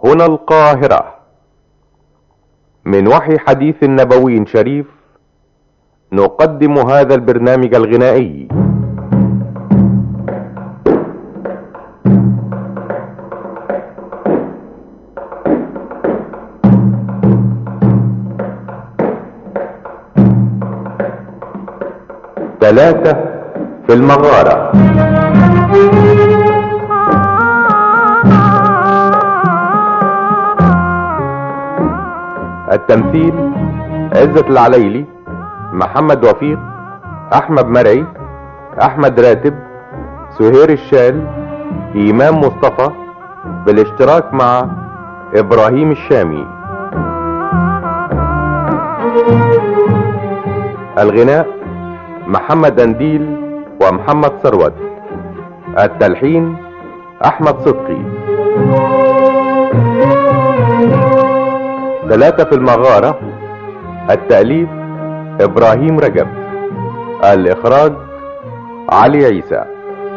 هنا القاهرة من وحي حديث نبوي شريف نقدم هذا البرنامج الغنائي ثلاثة في المغارة التمثيل عزة العليلي محمد وفيق احمد مرعي احمد راتب سهير الشال ايمان مصطفى بالاشتراك مع ابراهيم الشامي الغناء محمد انديل ومحمد ثروت التلحين احمد صدقي ثلاثة في المغارة التأليف ابراهيم رجب الاخراج علي عيسى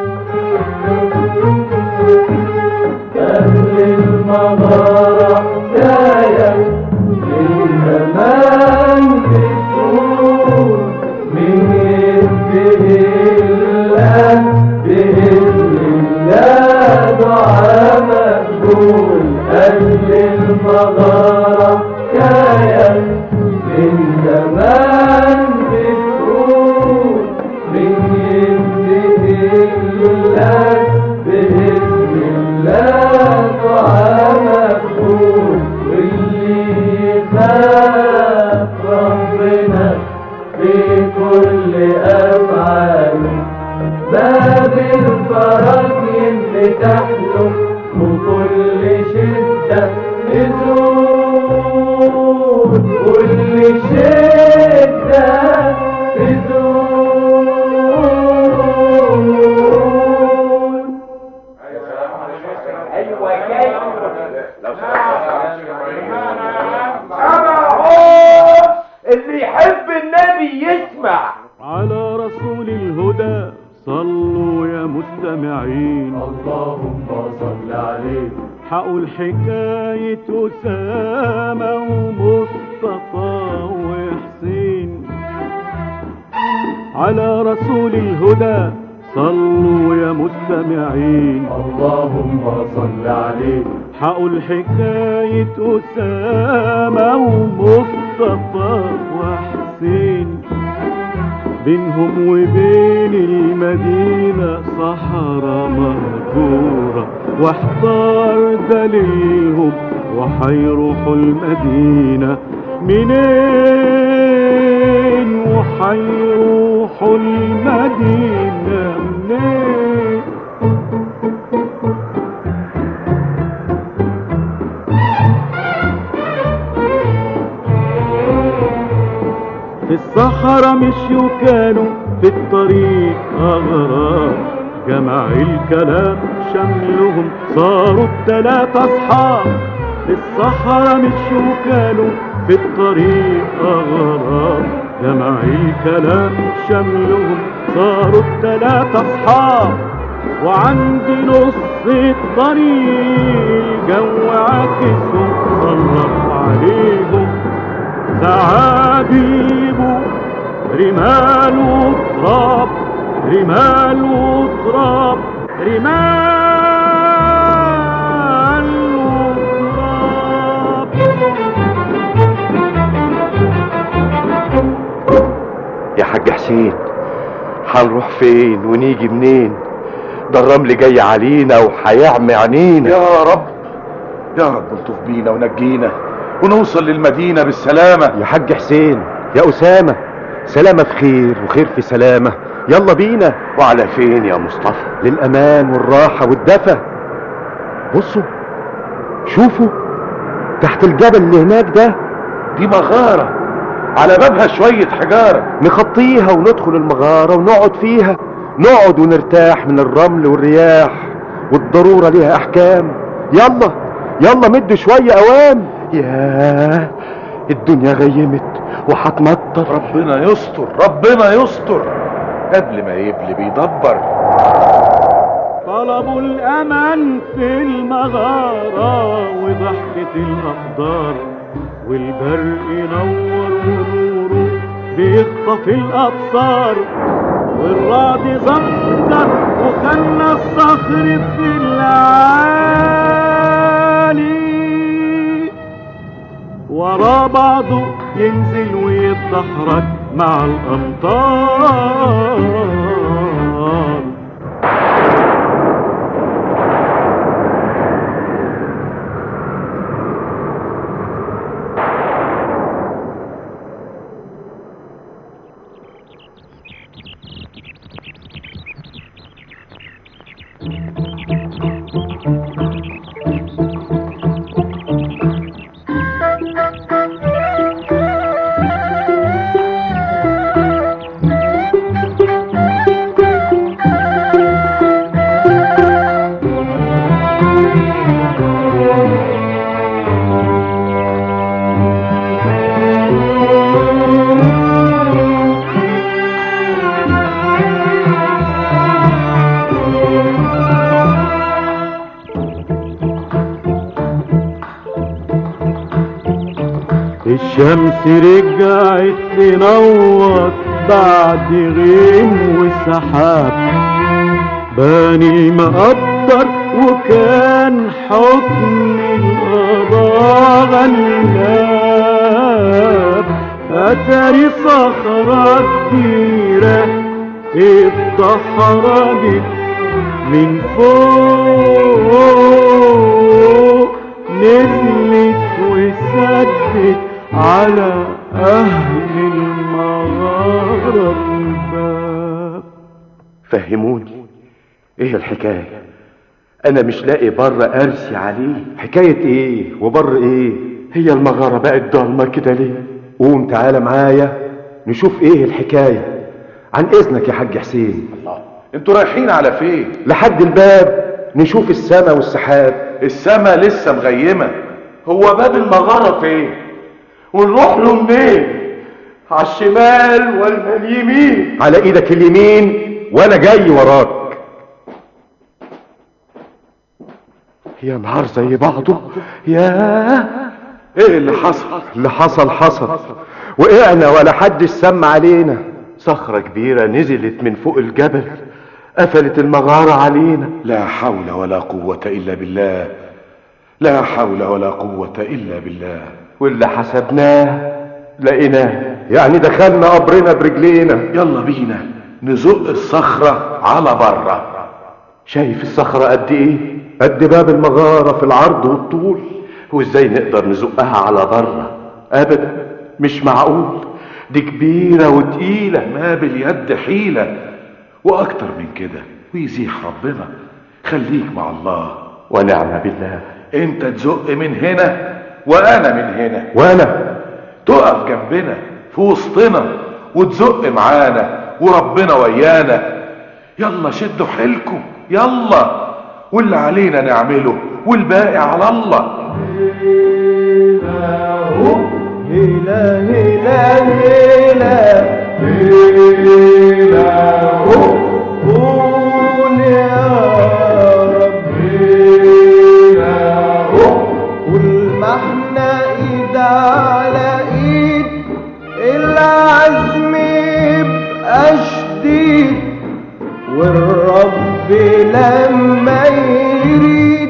أهل المغارة حكاية من زمان بتكون من يده الله بإذن الله دعاء مقبول أهل المغارة حكاية من زمان بتكون من يده الله بإذن الله دعاء مقبول واللي يخاف ربنا في كل أفعاله باب الفرج ينفتح له وكل شدة تزول كل شدة تزول اللي يحب النبي يسمع على رسول الهدى صلوا يا مستمعين اللهم صل عليه حقوا الحكاية أسامة ومصطفى وحسين على رسول الهدى صلوا يا مستمعين اللهم صل عليه حقوا الحكاية أسامة ومصطفى وحسين بينهم وبين المدينة صحراء مهجورة واحتار دليلهم وحيروحوا المدينة منين وحيروحوا المدينة منين في الصحراء مشيوا كانوا في الطريق أغراب جمع الكلام شملهم صاروا التلاتة أصحاب في الصحراء مشيوا كانوا في الطريق أغراب جمع الكلام شملهم صاروا التلاتة أصحاب وعند نص الطريق الجو عاكسهم صرف عليهم زعابيب رمال وتراب رمال وتراب رمال وتراب يا حاج حسين هنروح فين ونيجي منين ده الرمل جاي علينا وهيعمي عينينا يا رب يا رب الطف بينا ونجينا ونوصل للمدينة بالسلامة يا حاج حسين يا أسامة سلامة في خير وخير في سلامة يلا بينا وعلى فين يا مصطفى للأمان والراحة والدفى بصوا شوفوا تحت الجبل اللي هناك ده دي مغارة على بابها شوية حجارة نخطيها وندخل المغارة ونقعد فيها نقعد ونرتاح من الرمل والرياح والضرورة ليها أحكام يلا يلا مد شوية أوام ياه الدنيا غيمت وهتمطر ربنا يستر ربنا يستر قبل ما يبلي بيدبر طلبوا الأمان في المغارة وضحكوا طارت الأقدار والبرق نور ونوره بيخطف الأبصار والرعد زمزم وخلى الصخر في العالي ورا بعضه ينزل ويتدحرج مع الأمطار الشمس رجعت تنور بعد غيم وسحاب بان المقدر وكان حكم القضاء غلاب أتاري صخرة كبيرة اتدحرجت من فوق نزلت وسدت على أهل المغارة الباب فهموني ايه الحكاية انا مش لاقي بر ارسي عليه حكاية ايه وبر ايه هي المغارة بقت ضلمة كده ليه قوم تعالى معايا نشوف ايه الحكاية عن اذنك يا حاج حسين الله انتوا رايحين على فين لحد الباب نشوف السماء والسحاب السما لسه مغيمة هو باب المغارة فين ونروح له منين على الشمال ولا اليمين على ايدك اليمين وانا جاي وراك يا نهار زي بعضه يا ايه اللي حصل اللي حصل حصل وقعنا ولا حد سمع علينا صخرة كبيرة نزلت من فوق الجبل قفلت المغارة علينا لا حول ولا قوة الا بالله لا حول ولا قوة الا بالله واللي حسبناه لقيناه يعني دخلنا قبرنا برجلينا يلا بينا نزق الصخرة على بره شايف الصخرة قد ايه قد باب المغارة في العرض والطول وازاي نقدر نزقها على بره ابدا مش معقول دي كبيرة وتقيلة ما باليد حيلة واكتر من كده ويزيح ربنا خليك مع الله ونعم بالله انت تزق من هنا وانا من هنا وانا تقف جنبنا في وسطنا وتزق معانا وربنا ويانا يلا شدوا حيلكم يلا واللي علينا نعمله والباقي على الله هلا هلا هلا هلا قول يا رب هلا قول ما احنا ايد على ايد العزم يبقى شديد والرب لما يريد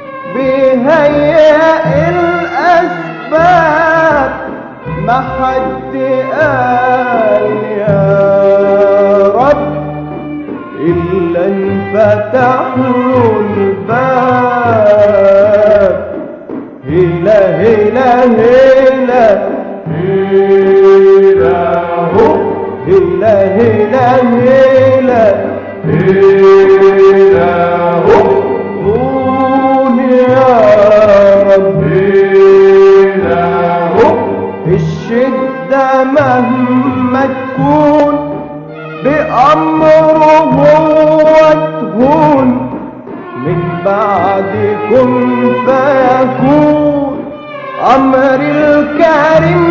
بيهيئ الأسباب ما حد قال يا رب إلا انفتح له الباب هلا هلا هلا هلا هو هلا هلا هلا هلا هو قول يا رب هلا هو الشدة مهما تكون بأمره هو تهون من بعد كن فيكون أمر الكريم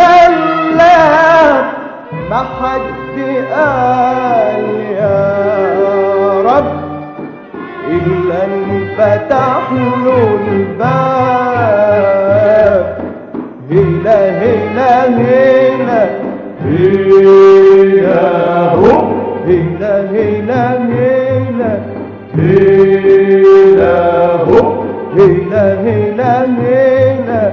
غلاب ما حد قال يا رب إلا انفتح له الباب هيلا هيلا هيلا هيلا هو هيلا هيلا هيلا هيلا هو هيلا هيلا هيلا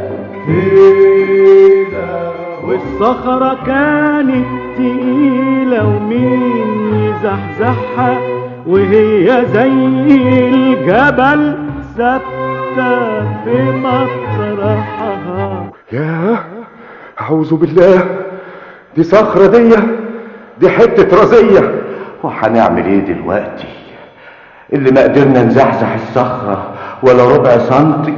هيلا والصخرة كانت تقيلة ومين يزحزحها وهي زي الجبل ثابتة في مطرحها ياه أعوذ بالله دي صخرة دي دي حتة رزية وهنعمل ايه دلوقتي اللي ما قدرنا نزحزح الصخرة ولا ربع سنتي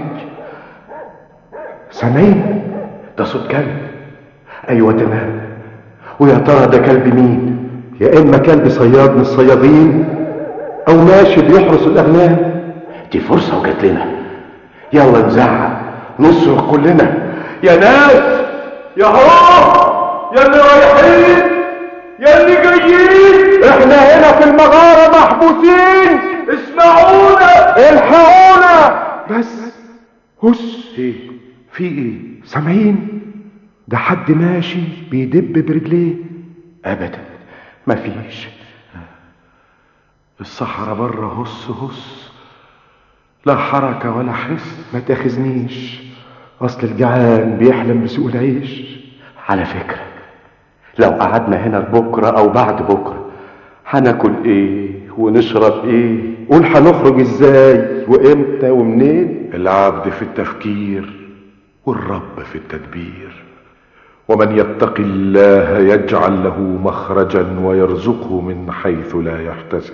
سامعين ده صوت كلب ايوه تمام ويا ترى ده كلب مين يا إما كلب صياد من الصيادين أو ماشي بيحرس الأغنام دي فرصة وجات لنا يلا نزعق نصرخ كلنا يا ناس يا هو يا اللي رايحين يا اللي جايين احنا هنا في المغارة محبوسين اسمعونا الحقونا بس هس ايه في ايه سامعين ده حد ماشي بيدب برجليه ابدا مفيش الصحراء بره هس هس لا حركة ولا حس ما تاخذنيش اصل الجعان بيحلم بسوء العيش على فكرة لو قعدنا هنا بكرة او بعد بكرة هناكل ايه ونشرب ايه قول هنخرج ازاي وامتى ومنين العبد في التفكير والرب في التدبير ومن يتق الله يجعل له مخرجا ويرزقه من حيث لا يحتسب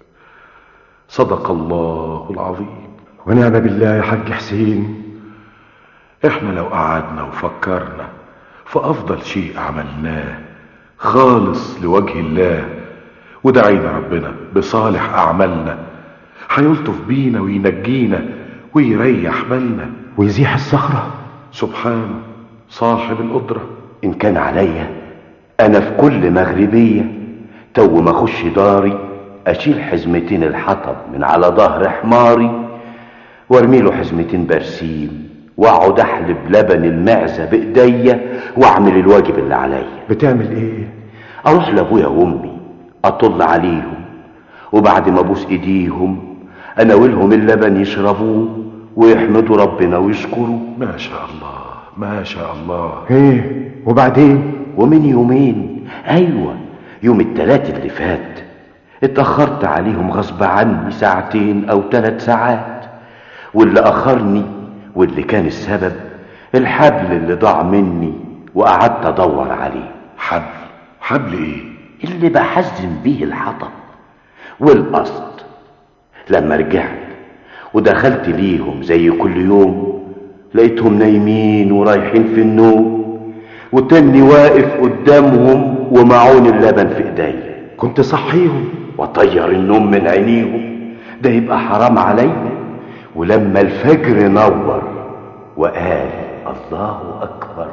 صدق الله العظيم ونعم بالله يا حاج حسين احنا لو قعدنا وفكرنا في افضل شيء عملناه خالص لوجه الله ودعينا ربنا بصالح اعمالنا هيلطف بينا وينجينا ويريح بالنا ويزيح الصخرة سبحانه صاحب القدرة ان كان عليا انا في كل مغربية تو ما اخش داري اشيل حزمتين الحطب من على ظهر حماري وارمي له حزمتين برسيم واقعد احلب لبن المعزة بايديا واعمل الواجب اللي عليا بتعمل ايه اروح لابويا وامي اطل عليهم وبعد ما ابوس ايديهم اناولهم اللبن يشربوه ويحمدوا ربنا ويشكروا ما شاء الله ما شاء الله ايه وبعدين ومن يومين ايوه يوم التلات اللي فات اتأخرت عليهم غصب عني ساعتين او ثلاث ساعات واللي اخرني واللي كان السبب الحبل اللي ضاع مني وقعدت ادور عليه حبل حبل ايه اللي بحزم بيه الحطب والقصد لما رجعت ودخلت ليهم زي كل يوم لقيتهم نايمين ورايحين في النوم وتاني واقف قدامهم ومعون اللبن في ايديا كنت صحيهم وطير النوم من عينيهم ده يبقى حرام عليا ولما الفجر نور وقال الله اكبر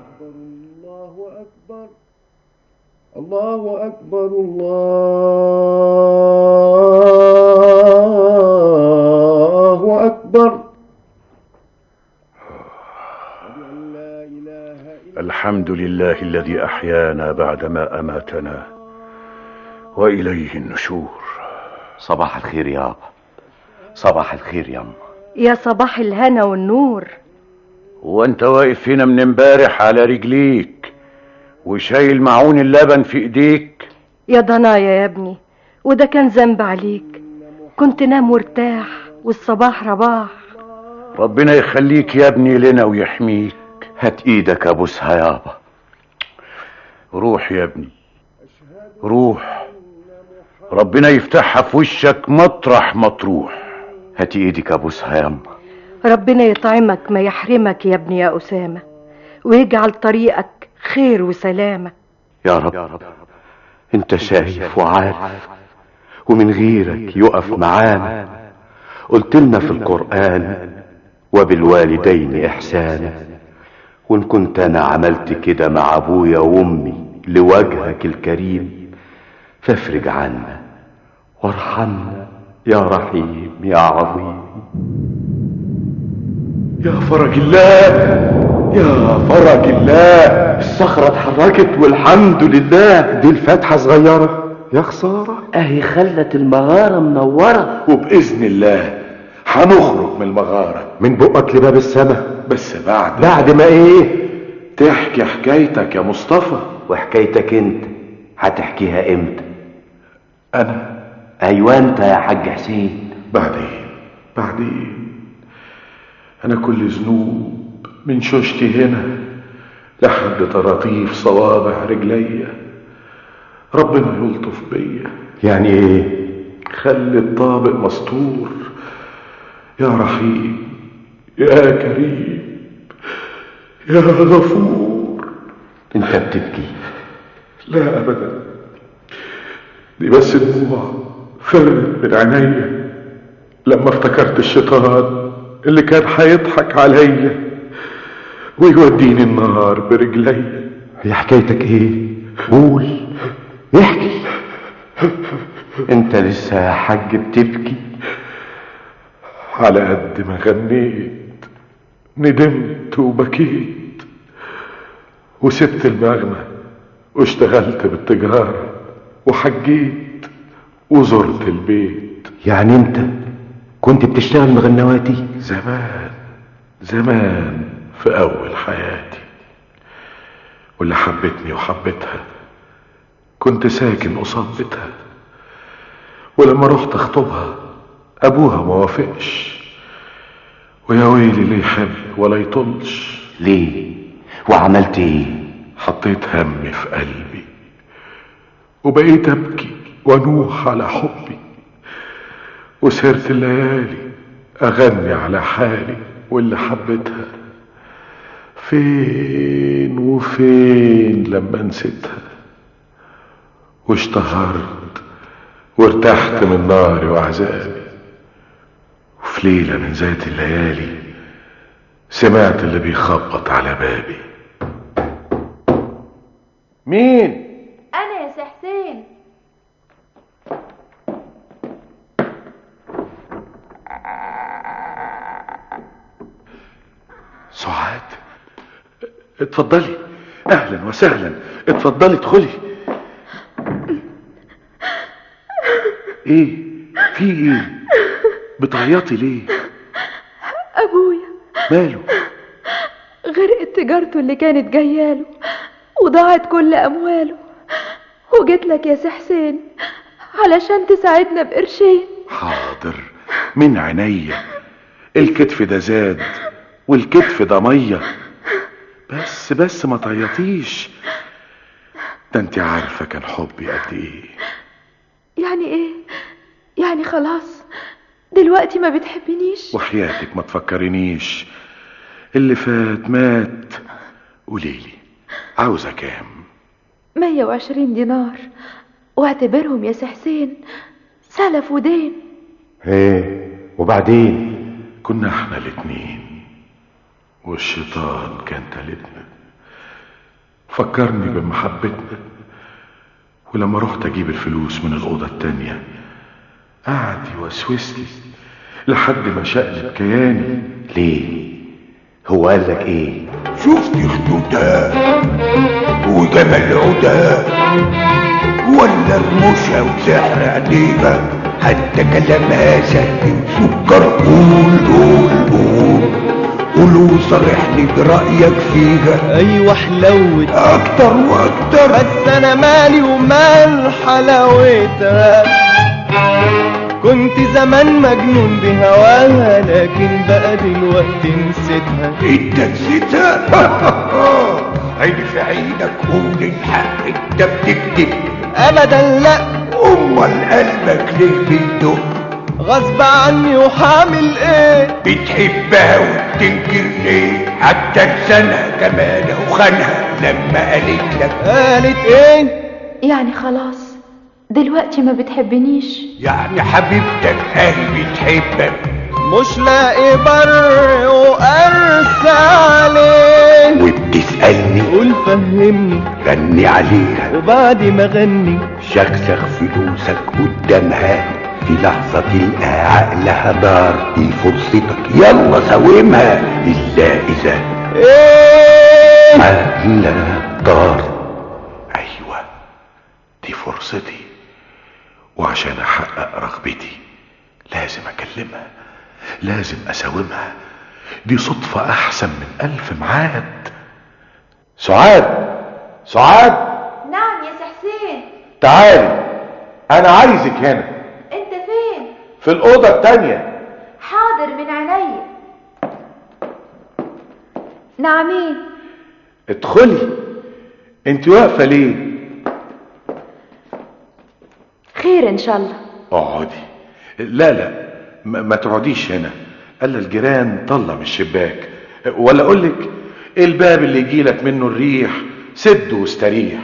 الله أكبر الله أكبر الله أكبر الحمد لله الذي احيانا بعدما اماتنا واليه النشور صباح الخير يابا صباح الخير ياما يا صباح الهنا والنور وانت واقف هنا من امبارح على رجليك وشايل معون اللبن في ايديك يا ضنايا يا ابني وده كان ذنب عليك كنت نام وارتاح والصباح رباح ربنا يخليك يا ابني لنا ويحميك هات ايدك ابوسها يابا روح يا ابني روح ربنا يفتحها في وشك مطرح ما تروح هات ايدك ابوسها ياما ربنا يطعمك ما يحرمك يا ابني يا أسامة ويجعل طريقك خير وسلامة يا رب انت شايف وعارف ومن غيرك يقف معانا قلت لنا في القرآن وبالوالدين إحسانا وإن كنت أنا عملت كده مع أبويا وأمي لوجهك الكريم فافرج عنا وارحمنا يا رحيم يا عظيم يا فرج الله يا فرج الله الصخرة اتحركت والحمد لله دي الفتحة صغيرة يا خسارة اهي خلت المغارة منورة وبإذن الله هنخرج من المغارة من بقك لباب السماء بس بعد بعد ما ايه تحكي حكايتك يا مصطفى وحكايتك انت هتحكيها امتى أنا ايوه انت يا حاج حسين بعدين بعدين أنا كل ذنوب من شوشتي هنا لحد طراطيف صوابع رجليا ربنا يلطف بيا يعني ايه خلي الطابق مستور يا رحيم يا كريم يا غفور انت بتبكي لا ابدا دي بس دموع فرت من عينيا لما افتكرت الشيطان اللي كان هيضحك عليا ويوديني النار برجليا هي حكايتك ايه قول احكي انت لسه يا حاج بتبكي على قد ما غنيت ندمت وبكيت وسبت المغنى واشتغلت بالتجارة وحجيت وزرت البيت يعني انت كنت بتشتغل مغنواتي زمان زمان في أول حياتي واللي حبتني وحبتها كنت ساكن قصاد بيتها ولما رحت اخطبها ابوها ما وافقش ويا ويلي اللي يحب ولا يطلش ليه وعملت ايه حطيت همي في قلبي وبقيت ابكي وانوح على حبي وسهرت الليالي اغني على حالي واللي حبيتها فين وفين لما نسيتها واشتهرت وارتحت من ناري وعذابي وفي ليلة من ذات الليالي سمعت اللي بيخبط على بابي مين انا يا سي حسين سعاد اتفضلي اهلا وسهلا اتفضلي ادخلي ايه في ايه بتعيطي ليه ابويا ماله غرقت تجارته اللي كانت جاياله وضاعت كل امواله وجيت لك يا سي حسين علشان تساعدنا بقرشين حاضر من عينيا الكتف ده زاد والكتف ده ميه بس بس ما تعيطيش ده انت عارفه كان حبي قد ايه يعني ايه يعني خلاص دلوقتي ما بتحبنيش وحياتك ما تفكرنيش اللي فات مات قوليلي عاوزه كام مية وعشرين دينار واعتبرهم يا سي حسين سلف ودين ايه وبعدين كنا احنا الاتنين والشيطان كان تالتنا فكرني بمحبتنا ولما رحت اجيب الفلوس من الاوضه التانيه قعد يوسوس لي لحد ما شقلب كياني ليه هو قال لك ايه شفت خدودها وجمال عودها ولا رموشها وسحر عينيها حتى كلامها سهل وسكر قول قول قول قول وصرحني برأيك فيها ايوه حلوت اكتر واكتر بس انا مالي ومال حلاوتها كنت زمان مجنون بهواها لكن بقى دلوقتي نسيتها انت نسيتها عين في عينك قول الحق انت بتكذب ابدا لا امال قلبك ليه بيدق غصب عني وحامل ايه بتحبها وبتنكر ليه حتى لسانها كمان وخانها لما قالت لك قالت ايه يعني خلاص دلوقتي ما بتحبنيش يعني حبيبتك اهي بتحبك مش لاقي بر وارسى عليه وبتسألني قول فهمني غني عليها وبعد ما غني شخشخ فلوسك قدامها في لحظة تلقى عقلها دار دي فرصتك يلا ساومها إلا إذا ايه عندنا دار ايوه دي فرصتي وعشان احقق رغبتي لازم اكلمها لازم اساومها دي صدفة احسن من الف ميعاد سعاد سعاد نعم يا حسين تعالي انا عايزك هنا انت فين في الاوضة التانية حاضر من عينيا نعمين ادخلي انت واقفة ليه خير ان شاء الله اقعدي لا لا ما, ما تقعديش هنا قال الجيران طلع من الشباك ولا اقول لك الباب اللي يجيلك منه الريح سد واستريح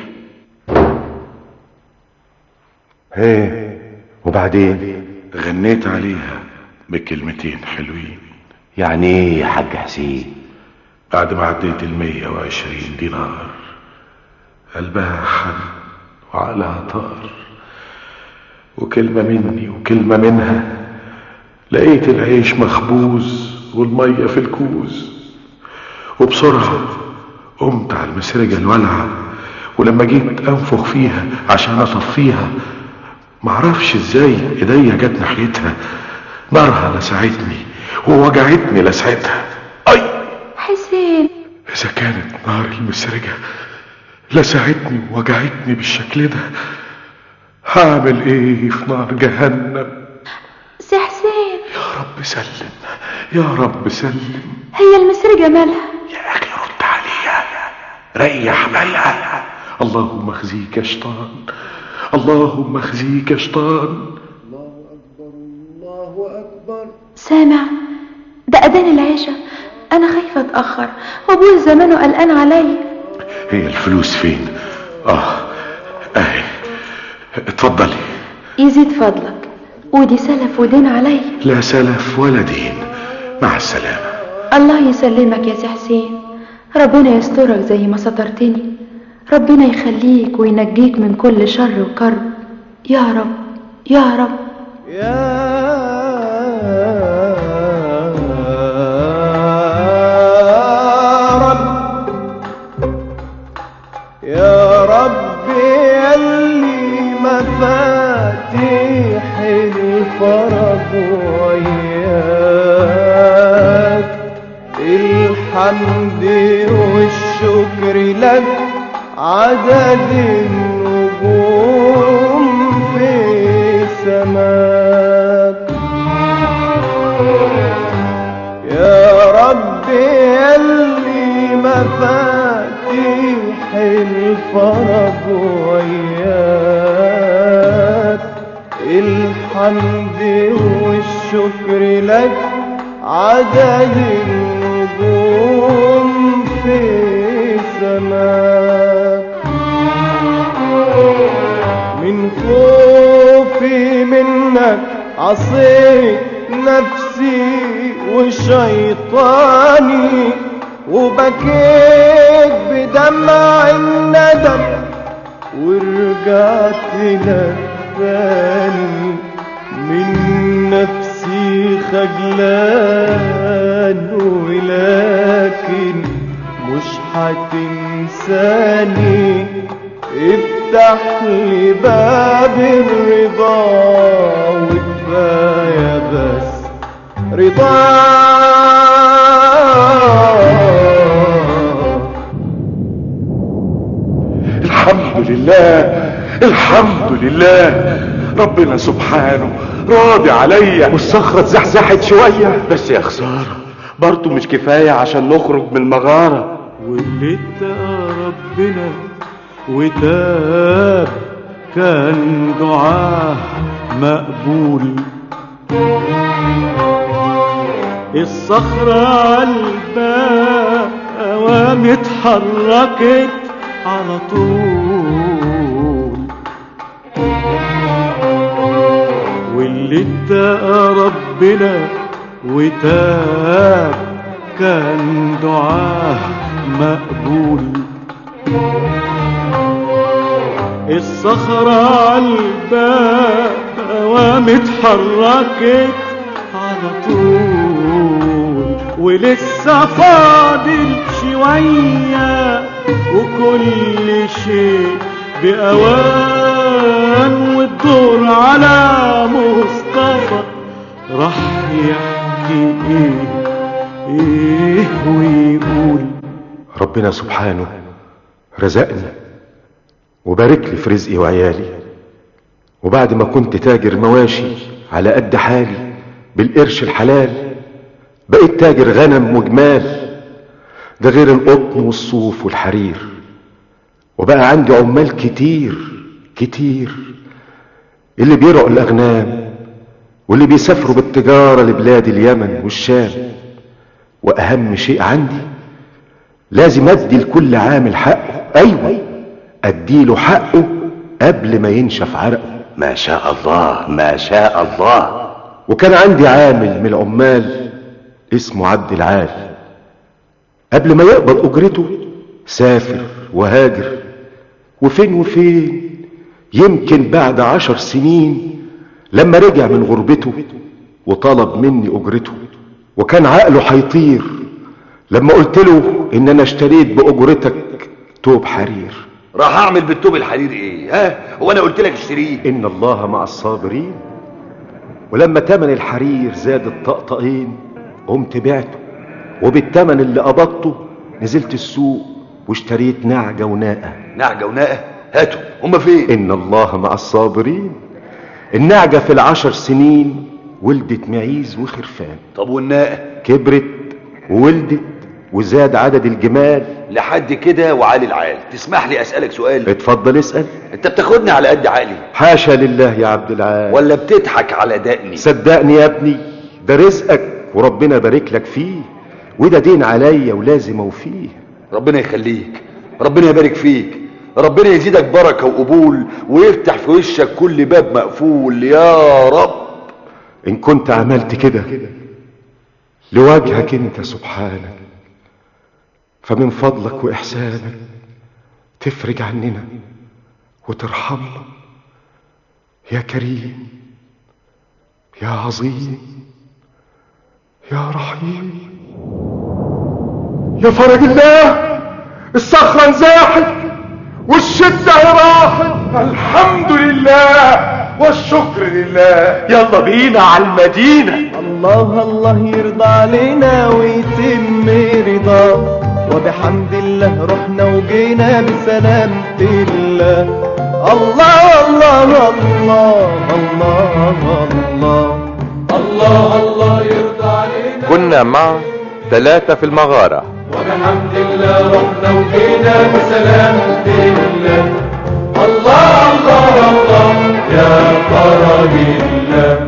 ايه وبعدين غنيت عليها بكلمتين حلوين يعني ايه يا حاج حسين بعد ما عديت المية وعشرين دينار قلبها حن وعقلها طار وكلمة مني وكلمة منها لقيت العيش مخبوز والمية في الكوز وبسرعة قمت على المسرجة الولعة ولما جيت انفخ فيها عشان اطفيها معرفش ازاي ايديا جت ناحيتها نارها لسعتني ووجعتني لسعتها اي حسين اذا كانت نار المسرجة لسعتني ووجعتني بالشكل ده هعمل ايه في نار جهنم سي حسين يا رب سلم يا رب سلم هي المسرجة مالها يا اخي رد عليها ريح بالها اللهم اخزيك يا شيطان اللهم اخزيك يا شيطان سامع ده اذان العشاء انا خايفة اتأخر وابوي زمانه قلقان عليا هي الفلوس فين اه اهي اتفضلي يزيد فضلك ودي سلف ودين عليا لا سلف ولا دين مع السلامة الله يسلمك يا سي حسين ربنا يسترك زي ما سترتني ربنا يخليك وينجيك من كل شر وكرب يا رب يا رب يا رب يا رب يلي مفاتيح الفرج وياك الحمد والشكر لك عدد النجوم في سماك يا رب يلي مفاتيح الفرج وياك الحمد والشكر لك عدد النجوم في سماك من خوفي منك عصيت نفسي وشيطاني وبكيت بدمع الندم ورجعت لك تاني من نفسي خجلان ولكن مش هتنساني افتح لي باب الرضا وكفايه بس رضا الحمد لله الحمد لله ربنا سبحانه راضي عليا والصخرة اتزحزحت شوية بس يا خسارة برضه مش كفاية عشان نخرج من المغارة واللي اتقى ربنا وتاب كان دعاه مقبول الصخرة عالباب قوام اتحركت على طول واللي اتقى ربنا وتاب كان دعاه مقبول الصخرة عالباب قوام اتحركت على طول ولسه فاضل كل شيء بأوان والدور على مصطفى راح يحكي ايه ايه ويقول ربنا سبحانه رزقني وبارك لي في رزقي وعيالي وبعد ما كنت تاجر مواشي على قد حالي بالقرش الحلال بقيت تاجر غنم وجمال ده غير القطن والصوف والحرير وبقى عندي عمال كتير كتير اللي بيرعوا الأغنام واللي بيسافروا بالتجارة لبلاد اليمن والشام وأهم شيء عندي لازم أدي لكل عامل حقه أيوة أديله حقه قبل ما ينشف عرقه ما شاء الله ما شاء الله وكان عندي عامل من العمال اسمه عبد العال قبل ما يقبض اجرته سافر وهاجر وفين وفين يمكن بعد عشر سنين لما رجع من غربته وطلب مني اجرته وكان عقله هيطير لما قلت له ان انا اشتريت باجرتك توب حرير راح اعمل بالتوب الحرير ايه ها هو انا قلت لك اشتريه ان الله مع الصابرين ولما تمن الحرير زاد الطقطقين قمت بعته وبالتمن اللي قبضته نزلت السوق واشتريت نعجة وناقة نعجة وناقة هاتوا هما فين إن الله مع الصابرين النعجة في العشر سنين ولدت معيز وخرفان طب والناقة كبرت وولدت وزاد عدد الجمال لحد كده وعالي العال تسمح لي اسالك سؤال اتفضل اسأل انت بتاخدني على قد عقلي حاشا لله يا عبد العال ولا بتضحك على دقني صدقني يا ابني ده رزقك وربنا بارك لك فيه وده دين عليا ولازم اوفيه ربنا يخليك ربنا يبارك فيك ربنا يزيدك بركة وقبول ويفتح في وشك كل باب مقفول يا رب ان كنت عملت كده لوجهك انت سبحانك فمن فضلك واحسانك تفرج عننا وترحمنا يا كريم يا عظيم يا رحيم يا فرج الله الصخرة انزاحت والشدة راحت الحمد لله والشكر لله يلا بينا على المدينة الله الله يرضى علينا ويتم رضاه وبحمد الله رحنا وجينا بسلامة الله الله الله الله الله الله الله الله يرضى علينا كنا مع ثلاثة في المغارة وبحمد الله رحنا وجينا بسلامة الله الله الله الله يا فرج الله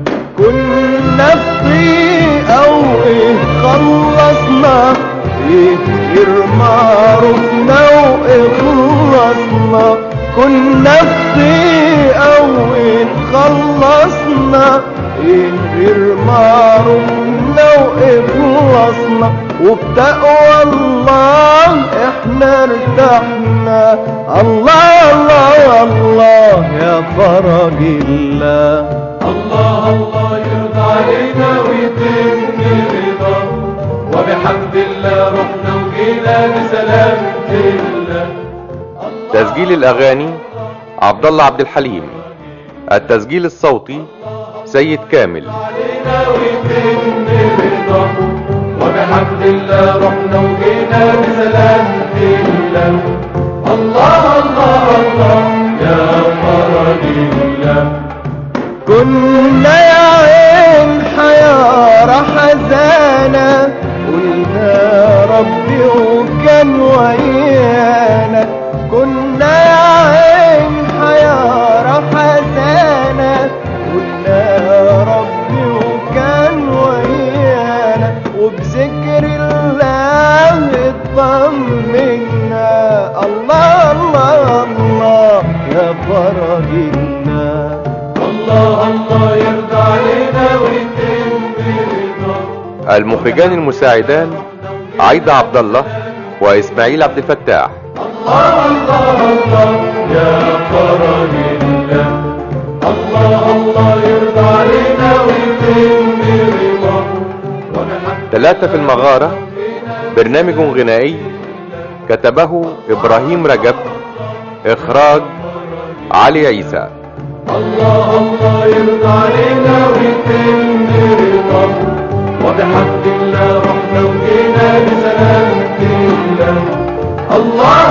كنا في ضيقة وإيه خلصنا إيه غير معروفنا وإيه خلصنا كنا في ضيقة وإيه خلصنا إيه غير معروفنا وإيه خلصنا وبتقوى الله إحنا ارتحنا الله الله الله يا فرج الله الله الله يرضى علينا ويتم رضاه وبحمد الله رحنا وجينا بسلامة الله تسجيل الأغاني عبد الله عبد الحليم التسجيل الصوتي سيد كامل علينا ويتم رضاه وبحمد الله رحنا وجينا بسلامة الله الله الله الله يا فرج الله كنا يا عين حيارة حزانة قلنا يا ربي وكان ويانا كنا يا عين حيارة حزانة قلنا يا ربي وكان ويانا وبذكر الله اطمنا الله الله الله يا فرج الله الله الله يرضى علينا ويتم رضاه المخرجان المساعدان عايدة عبد الله وإسماعيل عبد الفتاح الله الله الله يا فرج الله الله الله يرضى علينا ويتم رضاه وبحمد ثلاثة في المغارة برنامج غنائي كتبه ابراهيم رجب اخراج علي عيسى الله الله يرضى علينا ويتم رضاه وبحمد الله رحنا وجينا بسلامة الله